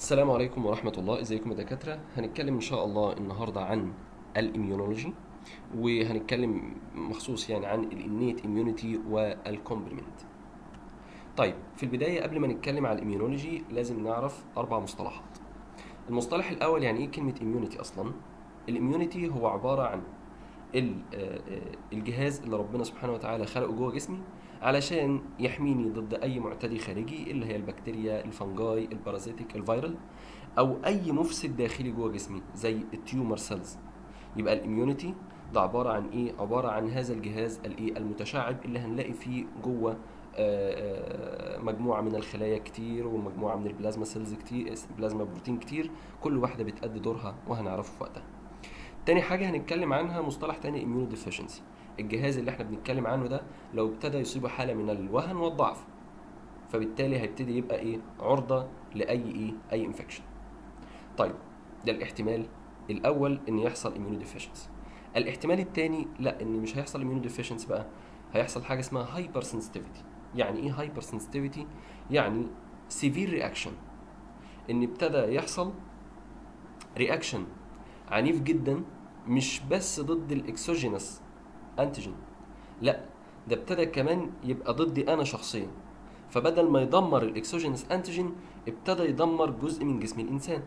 السلام عليكم ورحمة الله ازيكم يا دكاترة هنتكلم ان شاء الله النهاردة عن الاميونولوجي وهنتكلم مخصوص يعني عن الانيت اميونيتي والكومبلمنت طيب في البداية قبل ما نتكلم على الاميونولوجي لازم نعرف اربع مصطلحات المصطلح الاول يعني ايه كلمة اميونيتي اصلا الاميونيتي هو عبارة عن ال- آه، آه، الجهاز اللي ربنا سبحانه وتعالى خلقه جوه جسمي علشان يحميني ضد اي معتدي خارجي اللي هي البكتيريا الفنجاي البارازيتيك الفيرال او اي مفسد داخلي جوه جسمي زي التيومر سيلز يبقى الاميونيتي ده عباره عن ايه عباره عن هذا الجهاز الايه المتشعب اللي هنلاقي فيه جوه آه، آه، مجموعه من الخلايا كتير ومجموعه من البلازما سيلز كتير بلازما بروتين كتير كل واحده بتأدي دورها وهنعرفه في وقتها تاني حاجة هنتكلم عنها مصطلح تاني immuno deficiency الجهاز اللي احنا بنتكلم عنه ده لو ابتدى يصيبه حالة من الوهن والضعف فبالتالي هيبتدي يبقى ايه عرضة لأي ايه أي انفكشن طيب ده الاحتمال الأول إن يحصل immuno deficiency الاحتمال التاني لا إن مش هيحصل immuno deficiency بقى هيحصل حاجة اسمها hyper sensitivity يعني ايه hyper sensitivity يعني severe reaction إن ابتدى يحصل رياكشن عنيف جدا مش بس ضد الاكسوجينس انتيجين لا ده ابتدى كمان يبقى ضدي انا شخصيا فبدل ما يدمر الاكسوجينس انتيجين ابتدى يدمر جزء من جسم الانسان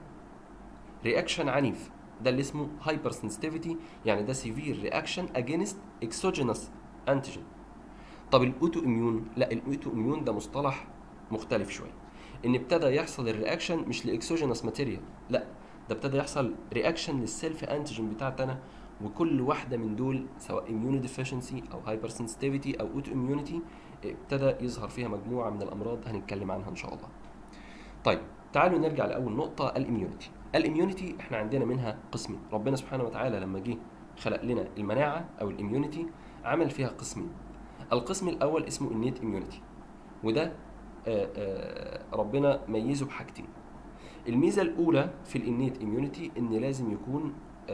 رياكشن عنيف ده اللي اسمه هايبر سنسيتيفيتي يعني ده سيفير رياكشن اجينست اكسوجينس انتيجين طب الاوتو اميون لا الاوتو اميون ده مصطلح مختلف شويه ان ابتدى يحصل الرياكشن مش لاكسوجينس ماتيريال لا ده ابتدى يحصل رياكشن للسيلف انتيجين بتاعتي انا وكل واحده من دول سواء اميونو ديفيشنسي او هايبر سنسيتيفيتي او اوتو اميونيتي ابتدى يظهر فيها مجموعه من الامراض هنتكلم عنها ان شاء الله طيب تعالوا نرجع لاول نقطه الاميونيتي الاميونيتي احنا عندنا منها قسمين ربنا سبحانه وتعالى لما جه خلق لنا المناعه او الاميونيتي عمل فيها قسمين القسم الاول اسمه النيت اميونيتي وده آه، آه، ربنا ميزه بحاجتين الميزه الاولى في الانيت اميونيتي ان لازم يكون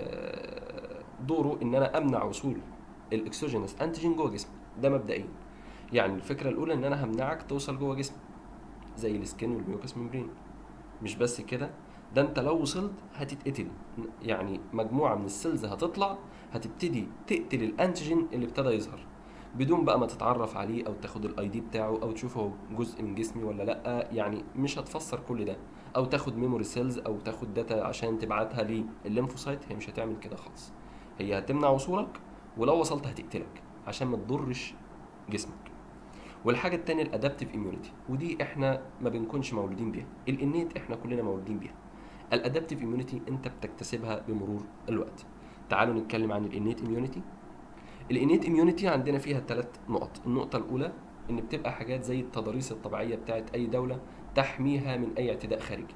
آه، دوره ان انا امنع وصول الاكسوجينس انتيجين جوه جسمي ده مبدئيا يعني الفكره الاولى ان انا همنعك توصل جوه جسمي زي السكين والميوكس ممبرين مش بس كده ده انت لو وصلت هتتقتل يعني مجموعه من السيلز هتطلع هتبتدي تقتل الانتيجين اللي ابتدى يظهر بدون بقى ما تتعرف عليه او تاخد الاي دي بتاعه او تشوف هو جزء من جسمي ولا لا يعني مش هتفسر كل ده او تاخد ميموري سيلز او تاخد داتا عشان تبعتها للليمفوسايت هي مش هتعمل كده خالص هي هتمنع وصولك ولو وصلت هتقتلك عشان ما تضرش جسمك والحاجه التانية الادابتيف اميونيتي ودي احنا ما بنكونش مولودين بيها الانيت احنا كلنا مولودين بيها الادابتيف اميونيتي انت بتكتسبها بمرور الوقت تعالوا نتكلم عن الانيت اميونيتي الانيت اميونيتي عندنا فيها ثلاث نقط النقطه الاولى ان بتبقى حاجات زي التضاريس الطبيعيه بتاعت اي دوله تحميها من اي اعتداء خارجي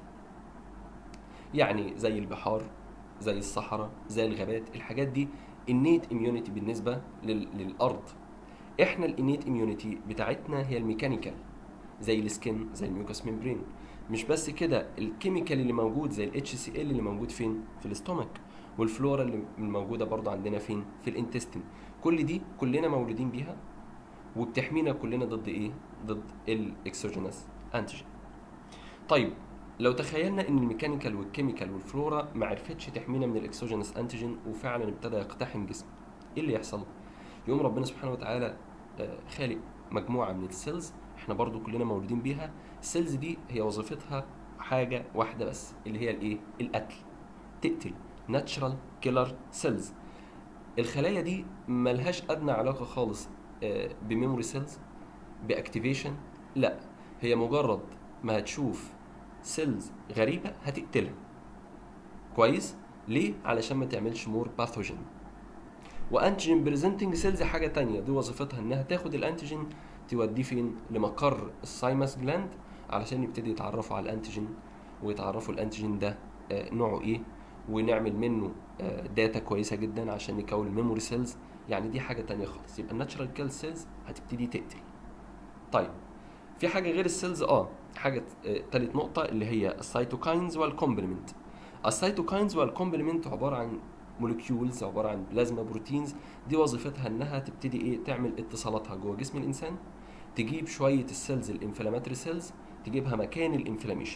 يعني زي البحار زي الصحراء زي الغابات الحاجات دي النيت اميونيتي بالنسبه لل... للارض احنا الانيت اميونيتي بتاعتنا هي الميكانيكال زي السكن زي الميوكس ممبرين مش بس كده الكيميكال اللي موجود زي الاتش سي ال اللي موجود فين في الاستومك والفلورا اللي موجوده برضه عندنا فين في الانتستين كل دي كلنا مولودين بيها وبتحمينا كلنا ضد ايه ضد الاكسوجينس انتيجين طيب لو تخيلنا ان الميكانيكال والكيميكال والفلورا ما عرفتش تحمينا من الاكسوجينس انتيجين وفعلا ابتدى يقتحم جسم ايه اللي يحصل يقوم ربنا سبحانه وتعالى آه، خالق مجموعه من السيلز احنا برضو كلنا مولودين بيها السيلز دي هي وظيفتها حاجه واحده بس اللي هي الايه القتل تقتل ناتشرال كيلر سيلز الخلايا دي ملهاش ادنى علاقه خالص آه، بميموري سيلز باكتيفيشن لا هي مجرد ما هتشوف سيلز غريبه هتقتلها كويس ليه علشان ما تعملش مور باثوجين وانتيجين بريزنتنج سيلز حاجه تانية دي وظيفتها انها تاخد الانتيجين توديه فين لمقر السايمس جلاند علشان يبتدي يتعرفوا على الانتيجين ويتعرفوا الانتيجين ده آه، نوعه ايه ونعمل منه آه، داتا كويسه جدا عشان نكون الميموري سيلز يعني دي حاجه تانية خالص يبقى الناتشرال كيل سيلز هتبتدي تقتل طيب في حاجه غير السيلز اه حاجه آه، تالت نقطه اللي هي السيتوكاينز والكومبلمنت السيتوكاينز والكومبلمنت عباره عن مولكيولز عباره عن بلازما بروتينز دي وظيفتها انها تبتدي ايه تعمل اتصالاتها جوه جسم الانسان تجيب شويه السيلز الانفلاماتري سيلز تجيبها مكان الانفلاميشن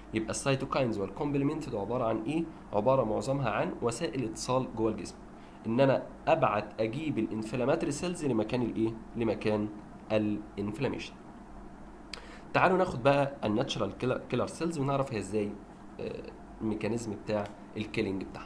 يبقى السيتوكاينز والكومبلمنت ده عباره عن ايه عباره معظمها عن وسائل اتصال جوه الجسم ان انا ابعت اجيب الانفلاماتري سيلز لمكان الايه لمكان الانفلاميشن تعالوا ناخد بقى الناتشرال كيلر سيلز ونعرف هي ازاي آه، الميكانيزم بتاع الكيلينج بتاعها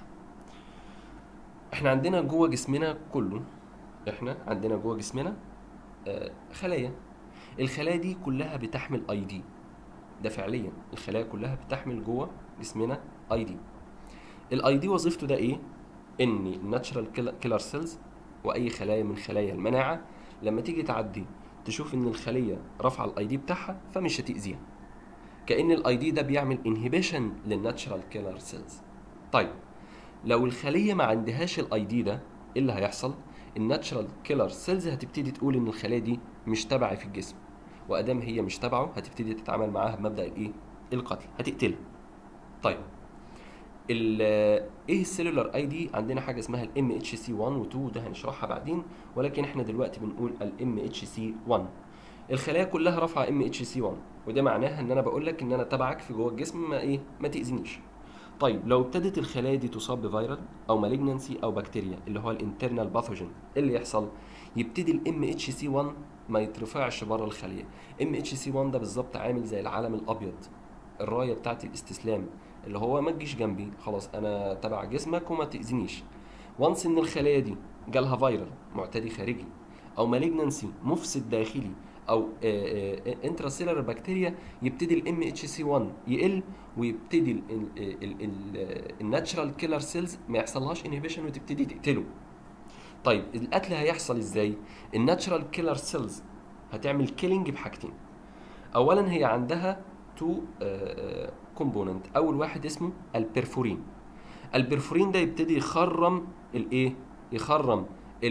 احنا عندنا جوه جسمنا كله احنا عندنا جوه جسمنا آه، خلايا الخلايا دي كلها بتحمل اي دي ده فعليا الخلايا كلها بتحمل جوه جسمنا اي دي الاي دي وظيفته ده ايه ان الناتشرال كيلر سيلز واي خلايا من خلايا المناعه لما تيجي تعدي تشوف ان الخليه رافعه الاي دي بتاعها فمش هتاذيها كان الاي دي ده بيعمل انهبيشن للناتشرال كيلر سيلز طيب لو الخليه ما عندهاش الاي دي ده ايه اللي هيحصل الناتشرال كيلر سيلز هتبتدي تقول ان الخلايا دي مش تبعي في الجسم وادام هي مش تبعه هتبتدي تتعامل معاها بمبدا الايه القتل هتقتلها طيب ال ايه السيلولار اي دي عندنا حاجه اسمها الام اتش سي 1 و 2 وده هنشرحها بعدين ولكن احنا دلوقتي بنقول الام اتش سي 1 الخلايا كلها رافعه ام اتش سي 1 وده معناها ان انا بقول لك ان انا تبعك في جوه الجسم ما ايه ما تاذينيش طيب لو ابتدت الخلايا دي تصاب بفيرال او مالجنسي او بكتيريا اللي هو الانترنال باثوجين ايه اللي يحصل يبتدي الام اتش سي 1 ما يترفعش بره الخليه ام اتش سي 1 ده بالظبط عامل زي العلم الابيض الرايه بتاعت الاستسلام اللي هو ما تجيش جنبي خلاص انا تبع جسمك وما تاذينيش وانس ان الخلايا دي جالها فيرال معتدي خارجي او مالجنسي مفسد داخلي او انتراسيلر بكتيريا يبتدي الام اتش سي 1 يقل ويبتدي الناتشرال كيلر سيلز ما يحصلهاش انهبيشن وتبتدي تقتله طيب القتل هيحصل ازاي الناتشرال كيلر سيلز هتعمل كيلينج بحاجتين اولا هي عندها تو كومبوننت اول واحد اسمه البرفورين البرفورين ده يبتدي يخرم الايه يخرم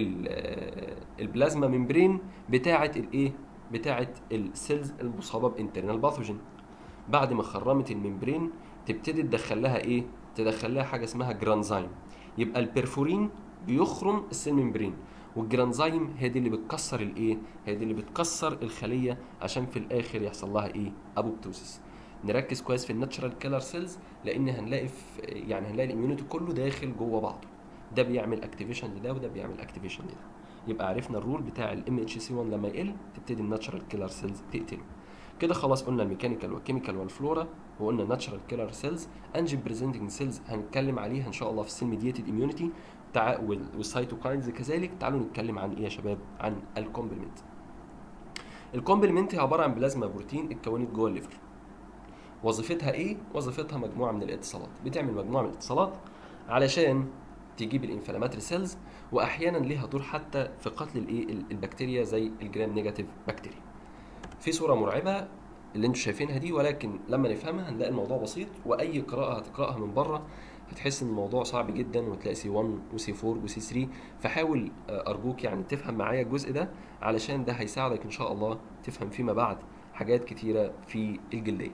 البلازما ممبرين بتاعه الايه بتاعه السيلز المصابه بانترنال باثوجين بعد ما خرمت الممبرين تبتدي تدخل لها ايه تدخل لها حاجه اسمها جرانزايم يبقى البرفورين بيخرم السيل ممبرين والجرانزايم هي دي اللي بتكسر الايه هي دي اللي بتكسر الخليه عشان في الاخر يحصل لها ايه ابوبتوسيس نركز كويس في الناتشرال كيلر سيلز لان هنلاقي في يعني هنلاقي الاميونيتي كله داخل جوه بعضه ده بيعمل اكتيفيشن لده وده بيعمل اكتيفيشن لده يبقى عرفنا الرول بتاع الام اتش سي 1 لما يقل تبتدي الناتشرال كيلر سيلز تقتله كده خلاص قلنا الميكانيكال والكيميكال والفلورا وقلنا الناتشرال كيلر سيلز انجين بريزنتنج سيلز هنتكلم عليها ان شاء الله في السيل ميديتد اميونيتي تع... والسيتوكاينز كذلك تعالوا نتكلم عن ايه يا شباب عن الكومبلمنت الكومبلمنت هي عباره عن بلازما بروتين اتكونت جوه الليفر وظيفتها ايه وظيفتها مجموعه من الاتصالات بتعمل مجموعه من الاتصالات علشان تجيب الانفلاماتري سيلز واحيانا ليها دور حتى في قتل الايه البكتيريا زي الجرام نيجاتيف بكتيريا في صوره مرعبه اللي انتم شايفينها دي ولكن لما نفهمها هنلاقي الموضوع بسيط واي قراءه هتقراها من بره هتحس ان الموضوع صعب جدا وتلاقي سي 1 وسي 4 وسي 3 فحاول ارجوك يعني تفهم معايا الجزء ده علشان ده هيساعدك ان شاء الله تفهم فيما بعد حاجات كتيره في الجلديه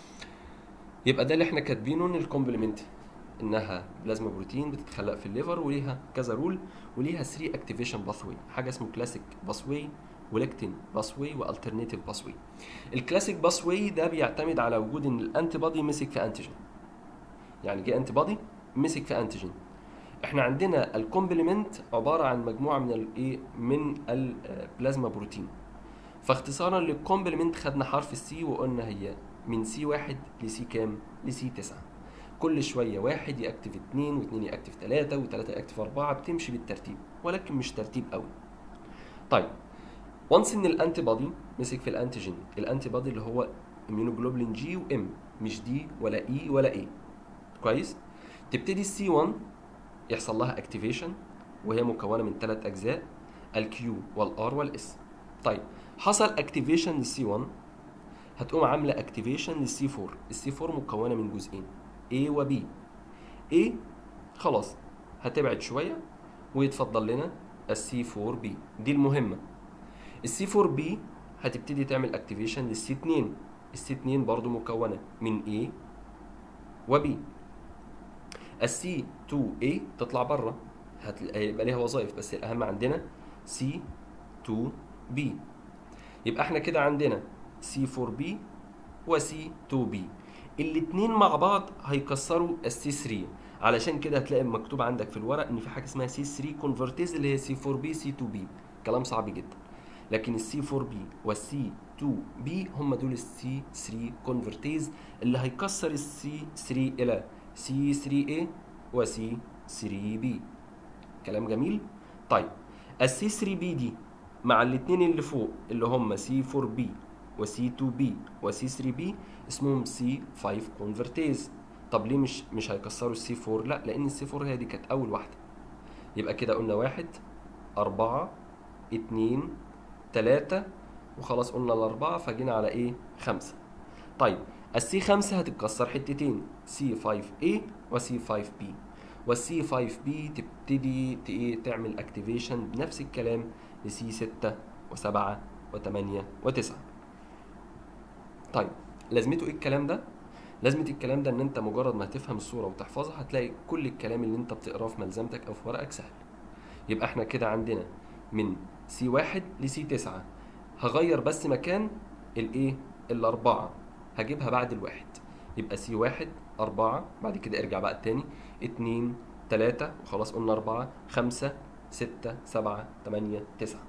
يبقى ده اللي احنا كاتبينه ان الكومبلمنت انها بلازما بروتين بتتخلق في الليفر وليها كذا رول وليها 3 اكتيفيشن باثوي حاجه اسمه كلاسيك باثوي ولكتين باثوي والترناتيف باثوي الكلاسيك باثوي ده بيعتمد على وجود ان الانتي بودي مسك في انتيجين يعني جه انتي بودي مسك في انتيجين احنا عندنا الكومبلمنت عباره عن مجموعه من الايه من البلازما بروتين فاختصارا للكومبلمنت خدنا حرف السي وقلنا هي من سي واحد لسي كام لسي تسعة كل شوية واحد يأكتف اتنين واتنين يأكتف تلاتة وتلاتة يأكتف أربعة بتمشي بالترتيب ولكن مش ترتيب قوي طيب وانس ان الانتي بودي مسك في الانتيجين الانتي بودي اللي هو اميونوجلوبولين جي وام مش دي ولا اي ولا اي كويس تبتدي السي 1 يحصل لها اكتيفيشن وهي مكونه من ثلاث اجزاء الكيو والار والاس طيب حصل اكتيفيشن للسي 1 هتقوم عامله اكتيفيشن للسي 4 السي 4 مكونه من جزئين A و B A خلاص هتبعد شويه ويتفضل لنا السي 4 بي دي المهمه السي 4 بي هتبتدي تعمل اكتيفيشن للسي 2 السي 2 برضو مكونه من A و B السي 2 A تطلع بره هيبقى ليها وظائف بس الاهم عندنا سي 2 B يبقى احنا كده عندنا C4B و C2B الاتنين مع بعض هيكسروا السي 3 علشان كده هتلاقي مكتوب عندك في الورق ان في حاجه اسمها سي 3 كونفرتيز اللي هي سي 4 بي سي 2 بي كلام صعب جدا لكن السي 4 بي والسي 2 بي هم دول السي 3 كونفرتيز اللي هيكسر السي 3 الى سي 3 a وسي 3 بي كلام جميل طيب السي 3 بي دي مع الاثنين اللي فوق اللي هم سي 4 بي وسي 2 بي وسي 3 بي اسمهم سي 5 كونفرتيز طب ليه مش مش هيكسروا السي 4 لا لان السي 4 هي دي كانت اول واحده يبقى كده قلنا واحد أربعة اتنين تلاتة وخلاص قلنا الأربعة فجينا على إيه؟ خمسة. طيب السي خمسة هتتكسر حتتين سي 5A وسي 5B والسي 5B تبتدي ت- إيه تعمل اكتيفيشن بنفس الكلام لسي 6 و7 و8 و9. طيب لازمته إيه الكلام ده؟ لازمة الكلام ده إن أنت مجرد ما تفهم الصورة وتحفظها هتلاقي كل الكلام اللي أنت بتقراه في ملزمتك أو في ورقك سهل. يبقى احنا كده عندنا من سي واحد لسي تسعة هغير بس مكان الايه الأربعة هجيبها بعد الواحد يبقى سي واحد أربعة بعد كده ارجع بقى التاني اتنين تلاتة وخلاص قلنا أربعة خمسة ستة سبعة تمانية تسعة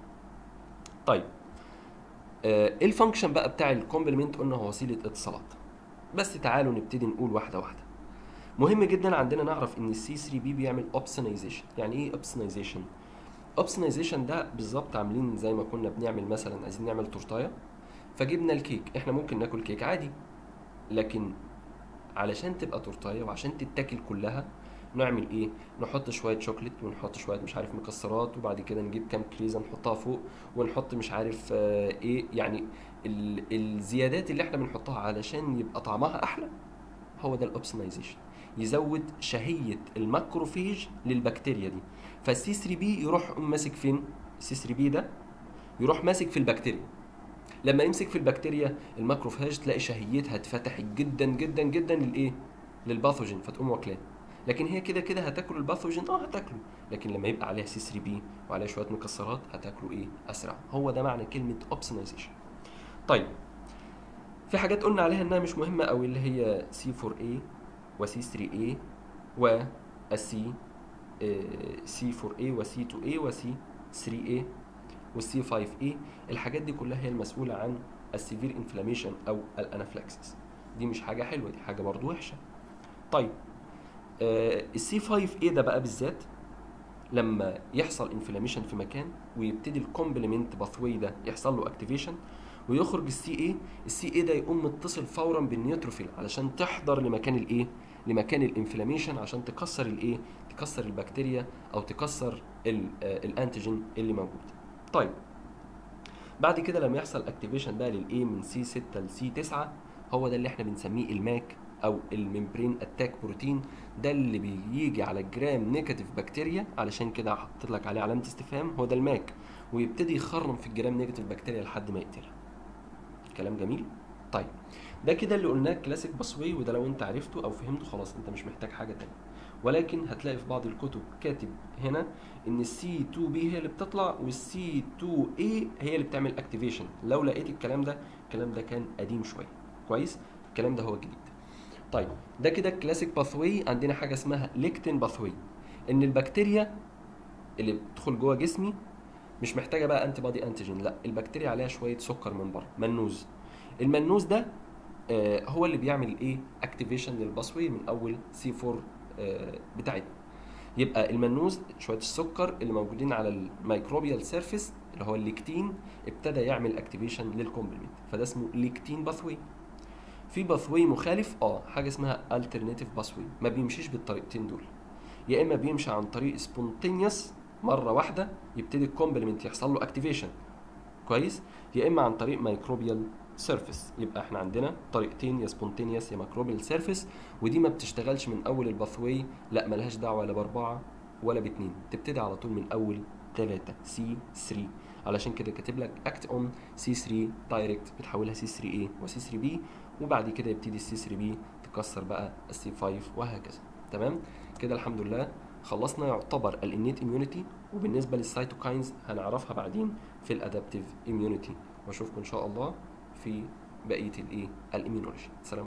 طيب آه، ايه الفانكشن بقى بتاع الكومبلمنت قلنا هو وسيلة اتصالات بس تعالوا نبتدي نقول واحدة واحدة مهم جدا عندنا نعرف ان السي 3 بي بيعمل اوبسونايزيشن يعني ايه اوبسونايزيشن اوبسونايزيشن ده بالظبط عاملين زي ما كنا بنعمل مثلا عايزين نعمل تورتايه فجبنا الكيك احنا ممكن ناكل كيك عادي لكن علشان تبقى تورتايه وعشان تتاكل كلها نعمل ايه نحط شويه شوكليت ونحط شويه مش عارف مكسرات وبعد كده نجيب كام كريزه نحطها فوق ونحط مش عارف آه ايه يعني ال- الزيادات اللي احنا بنحطها علشان يبقى طعمها احلى هو ده الاوبسونايزيشن يزود شهيه الماكروفيج للبكتيريا دي فالسي 3 بي يروح يقوم ماسك فين السي 3 بي ده يروح ماسك في البكتيريا لما يمسك في البكتيريا الماكروفاج تلاقي شهيتها اتفتحت جدا جدا جدا للايه للباثوجين فتقوم واكلاه لكن هي كده كده هتاكل الباثوجين اه هتاكله لكن لما يبقى عليها سي 3 بي وعليها شويه مكسرات هتاكله ايه اسرع هو ده معنى كلمه اوبسونايزيشن طيب في حاجات قلنا عليها انها مش مهمه قوي اللي هي سي 4 a وسي 3 a والسي سي 4 a وسي 2 a وسي 3 a والسي 5 a الحاجات دي كلها هي المسؤوله عن السيفير انفلاميشن او الانافلاكسس دي مش حاجه حلوه دي حاجه برضو وحشه طيب السي 5 a ده بقى بالذات لما يحصل انفلاميشن في مكان ويبتدي الكومبلمنت باثوي ده يحصل له اكتيفيشن ويخرج السي اي السي اي ده يقوم متصل فورا بالنيوتروفيل علشان تحضر لمكان الايه لمكان الانفلاميشن عشان تكسر الايه تكسر البكتيريا او تكسر ال- آه، الانتيجين اللي موجود طيب بعد كده لما يحصل اكتيفيشن بقى للايه من سي 6 لسي 9 هو ده اللي احنا بنسميه الماك او الممبرين اتاك بروتين ده اللي بيجي على الجرام نيجاتيف بكتيريا علشان كده حطيت لك عليه علامه استفهام هو ده الماك ويبتدي يخرم في الجرام نيجاتيف بكتيريا لحد ما يقتلها كلام جميل طيب ده كده اللي قلناه كلاسيك باسوي وده لو انت عرفته او فهمته خلاص انت مش محتاج حاجه تانية ولكن هتلاقي في بعض الكتب كاتب هنا ان السي 2 بي هي اللي بتطلع والسي 2 اي هي اللي بتعمل اكتيفيشن لو لقيت الكلام ده الكلام ده كان قديم شويه كويس الكلام ده هو الجديد طيب ده كده كلاسيك باثوي عندنا حاجه اسمها ليكتين باثوي ان البكتيريا اللي بتدخل جوه جسمي مش محتاجه بقى انتي بادي انتيجين لا البكتيريا عليها شويه سكر من بره منوز المنوز ده آه، هو اللي بيعمل ايه اكتيفيشن للباسوي من اول سي 4 آه، بتاعتنا يبقى المنوز شويه السكر اللي موجودين على الميكروبيال سيرفيس اللي هو الليكتين ابتدى يعمل اكتيفيشن للكومبلمنت فده اسمه ليكتين باثوي في باثوي مخالف اه حاجه اسمها الترناتيف باثوي ما بيمشيش بالطريقتين دول يا اما بيمشي عن طريق سبونتينيوس مره واحده يبتدي الكومبلمنت يحصل له اكتيفيشن كويس يا اما عن طريق ميكروبيال سيرفيس يبقى احنا عندنا طريقتين يا سبونتينيوس يا ميكروبيال سيرفيس ودي ما بتشتغلش من اول الباثوي لا ملهاش دعوه لا باربعه ولا باتنين تبتدي على طول من اول ثلاثة سي 3 علشان كده كاتب لك اكت اون سي 3 دايركت بتحولها سي 3 اي وسي 3 بي وبعد كده يبتدي السي 3 بي تكسر بقى السي 5 وهكذا تمام كده الحمد لله خلصنا يعتبر الانيت اميونيتي وبالنسبه للسيتوكاينز هنعرفها بعدين في الادابتيف اميونيتي واشوفكم ان شاء الله في بقيه الايه الاميونولوجي سلام